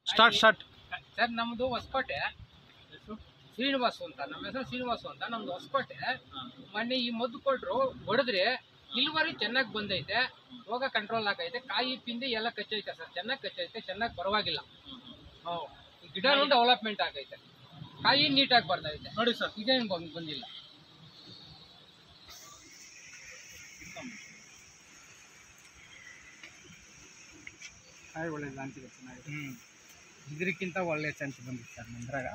start start sir ನಮ್ಮದು ಹೊಸಕೋಟೆ ಶ್ರೀನಿವಾಸು ಅಂತ ನಮ್ಮ ಹೆಸರು ಶ್ರೀನಿವಾಸು ಅಂತ ನಮ್ದು ಹೊಸಕೋಟೆ ಮೊನ್ನೆ ಈ ಮದ್ದು ಕೊಟ್ರು ಹೊಡೆದ್ರೆ ಇಳುವರಿ ಚೆನ್ನಾಗಿ ಬಂದೈತೆ ರೋಗ ಕಂಟ್ರೋಲ್ ಆಗೈತೆ ಕಾಯಿ ಪಿಂದೆ ಎಲ್ಲ ಕಚ್ಚೈತೆ ಸರ್ ಚೆನ್ನಾಗಿ ಕಚ್ಚೈತೆ ಚೆನ್ನಾಗಿ ಪರವಾಗಿಲ್ಲ ಹ್ಞೂ ಈ ಗಿಡನೂ ಡೆವಲಪ್ಮೆಂಟ್ ಆಗೈತೆ ಕಾಯಿ ನೀಟಾಗಿ ಬರ್ತೈತೆ ನೋಡಿ ಸರ್ ಇದೇನು ಬಂದ್ ಬಂದಿಲ್ಲ ಕಾಯಿ ಒಳ್ಳೆ ಲಾಂಚಿಗೆ ಚೆನ್ನಾಗಿದೆ ಹ್ಞೂ ಇದಕ್ಕಿಂತ ಒಳ್ಳೆ ಚಾನ್ಸ್ ಬಂದಿತ್ತು ಸರ್ ನಮ್ದ್ರಾಗ